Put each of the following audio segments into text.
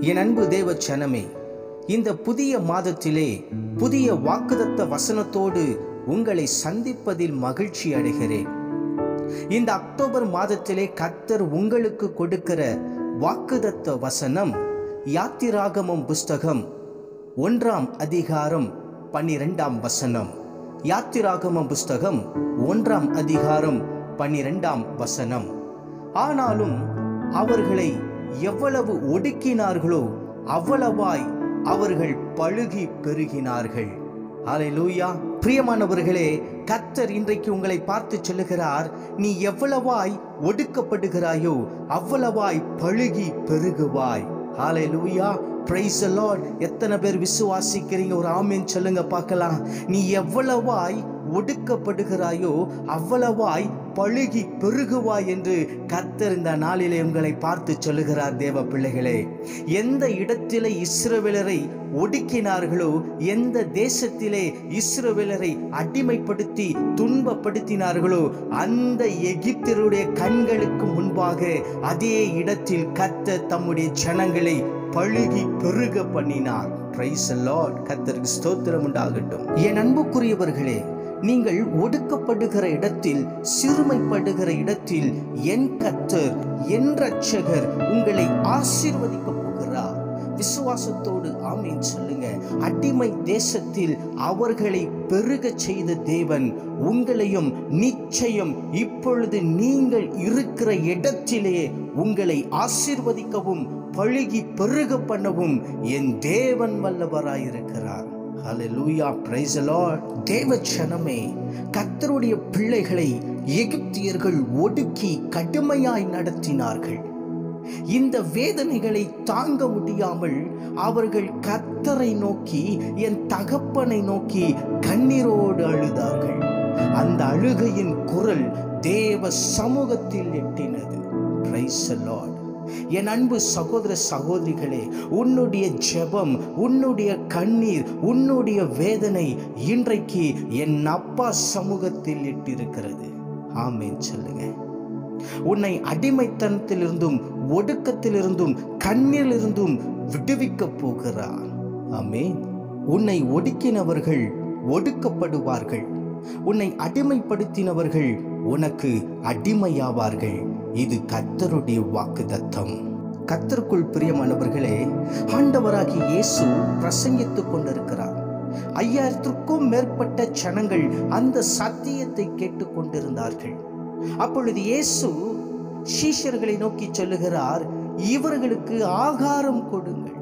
என் அன்பு தேவ சனமே இந்த புதிய மாதத்திலே புதிய வாக்குதத்த வசனத்தோடு உங்களை சந்திப்பதில் மகிழ்ச்சி அடைகிறேன் இந்த அக்டோபர் மாதத்திலே கர்த்தர் உங்களுக்கு கொடுக்கிற வாக்குதத்த வசனம் யாத்திராகமம் புஸ்தகம் ஒன்றாம் அதிகாரம் பன்னிரெண்டாம் வசனம் யாத்திராகமம் புஸ்தகம் ஒன்றாம் அதிகாரம் பன்னிரெண்டாம் வசனம் ஆனாலும் அவர்களை எவ்வளவு ஒடுக்கினார்களோ அவ்வளவாய் அவர்கள் பழுகி பெருகினார்கள் ஹalleluya பிரியமானவர்களே கர்த்தர் இன்றைக்கு உங்களை பார்த்து சொல்லுகிறார் நீ எவ்வளவாய் ஒடுக்கப்படுகிறாயோ அவ்வளவாய் பழுகி பெருகுவாய் ஹalleluya praise the lord எத்தனை பேர் விசுவாசிக்கிறீங்க ஒரு ஆமீன் சொல்லுங்க பார்க்கலாம் நீ எவ்வளவாய் ஒடுக்கப்படுகிறாயோ அவ்வளவாய் பழுகி பெருகுவாய் என்று கர்த்தர் இந்த நாளிலே உங்களை பார்த்து சொல்லுகிறார் தேவ பிள்ளைகளே எந்த இடத்திலே இஸ்ரவேலரை ஒடுக்கினார்களோ எந்த தேசத்திலே இஸ்ரவேலரை அடிமைப்படுத்தி துன்பப்படுத்தினார்களோ அந்த எகிப்தருடைய கண்களுக்கு முன்பாக அதே இடத்தில் கர்த்தர் தம்முடைய ஜனங்களை பழுகி பெருக பண்ணினார் பிரைஸ் லார்ட் கர்த்தருக்கு ஸ்தோத்திரம் உண்டாகட்டும் என் அன்புக்குரியவர்களே நீங்கள் ஒடுக்கப்படுகிற இடத்தில் சிறுமைப்படுகிற இடத்தில் என் கர்த்தர் என் ரட்சகர் உங்களை ஆசீர்வதிக்க போகிறார் விசுவாசத்தோடு ஆமீன் சொல்லுங்க அடிமை தேசத்தில் அவர்களை பெருக செய்த தேவன் உங்களையும் நிச்சயம் இப்பொழுது நீங்கள் இருக்கிற இடத்திலே உங்களை ஆசீர்வதிக்கவும் பழுகி பெருக பண்ணவும் என் தேவன் வல்லவராயிருக்கிறார் ஹalleluya praise the lord தேவச்சனமே கர்த்தருடைய பிள்ளைகளை எகிப்தியர்கள் ஒடுக்கி கடுமையாய் நடத்தினார்கள் இந்த வேதனைகளை தாங்க முடியாமல் அவர்கள் கர்த்தரை நோக்கி என் தகப்பனை நோக்கி கண்ணீரோடு அழுதார்கள் அந்த அழுகையின் குரல் தேவ சமூகத்தில் எட்டினது Praise the Lord. என் அன்பு சகோதர சகோதரிகளே உன்னுடைய ஜெபம் உன்னுடைய கண்ணீர் உன்னுடைய வேதனை இன்றைக்கு என் அப்பா சமூகத்தில் இட்டிருக்கிறது ஆமேன் சொல்லுங்க உன்னை அடிமைத்தனத்திலிருந்தும் ஒடுக்கத்திலிருந்தும் கண்ணிலிருந்தும் விடுவிக்க போகிறார் ஆமே உன்னை ஒடுக்கினவர்கள் ஒடுக்கப்படுவார்கள் உன்னை அடிமைப்படுத்தினவர்கள் உனக்கு அடிமையாவார்கள் இது கர்த்தருடைய வாக்குத்தத்தம் கர்த்தருக்குள் பிரியமானவர்களே ஆண்டவராகி இயேசு பிரசங்கித்துக் கொண்டிருக்கிறார் ஐயாயிரத்திற்கும் மேற்பட்ட ஜனங்கள் அந்த சத்தியத்தை கேட்டுக்கொண்டிருந்தார்கள் அப்பொழுது இயேசு சீஷர்களை நோக்கி சொல்லுகிறார் இவர்களுக்கு ஆகாரம் கொடுங்கள்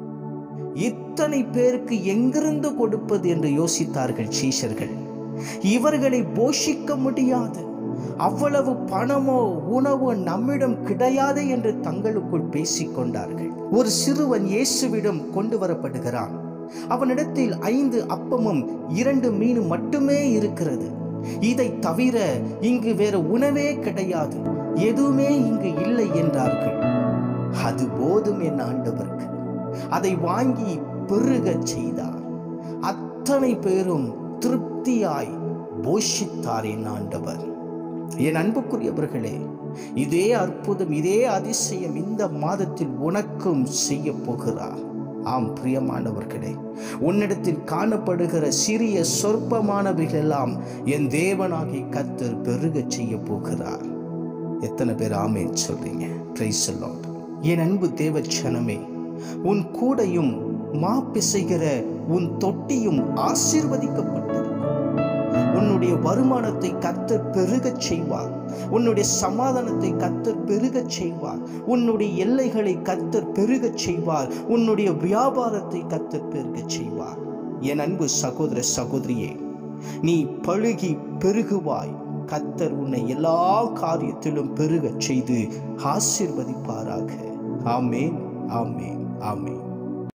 இத்தனை பேருக்கு எங்கிருந்து கொடுப்பது என்று யோசித்தார்கள் சீஷர்கள் இவர்களை போஷிக்க முடியாது அவ்வளவு பணமோ உணவோ நம்மிடம் கிடையாது என்று தங்களுக்குள் பேசிக்கொண்டார்கள் ஒரு சிறுவன் இயேசுவிடம் கொண்டு வரப்படுகிறான் அவனிடத்தில் ஐந்து அப்பமும் இரண்டு மீனும் மட்டுமே இருக்கிறது இதை தவிர இங்கு வேற உணவே கிடையாது எதுவுமே இங்கு இல்லை என்றார்கள் அது போதும் என் ஆண்டவருக்கு அதை வாங்கி பெருகச் செய்தார் அத்தனை பேரும் திருப்தியாய் போஷித்தார் என் ஆண்டவர் என் அன்புக்குரியவர்களே இதே அற்புதம் இதே அதிசயம் இந்த மாதத்தில் உனக்கும் செய்ய போகிறார் ஆம் பிரியமானவர்களே உன்னிடத்தில் காணப்படுகிற சிறிய சொற்பமானவைகள் எல்லாம் என் தேவனாகி கத்தர் பெருகச் செய்ய போகிறார் எத்தனை பேர் ஆமேன் சொல்றீங்க பிரைஸ் என் அன்பு தேவச்சனமே உன் கூடையும் மா பிசைகிற உன் தொட்டியும் ஆசீர்வதிக்கப்பட்டிருக்கும் உன்னுடைய வருமானத்தை கத்தர் பெருகச் செய்வார் உன்னுடைய சமாதானத்தை கத்தர் பெருகச் செய்வார் உன்னுடைய எல்லைகளை கத்தர் பெருகச் செய்வார் உன்னுடைய வியாபாரத்தை கத்தர் பெருகச் செய்வார் என் அன்பு சகோதர சகோதரியே நீ பழுகி பெருகுவாய் கத்தர் உன்னை எல்லா காரியத்திலும் பெருகச் செய்து ஆசீர்வதிப்பாராக ஆமே ஆமே ஆமே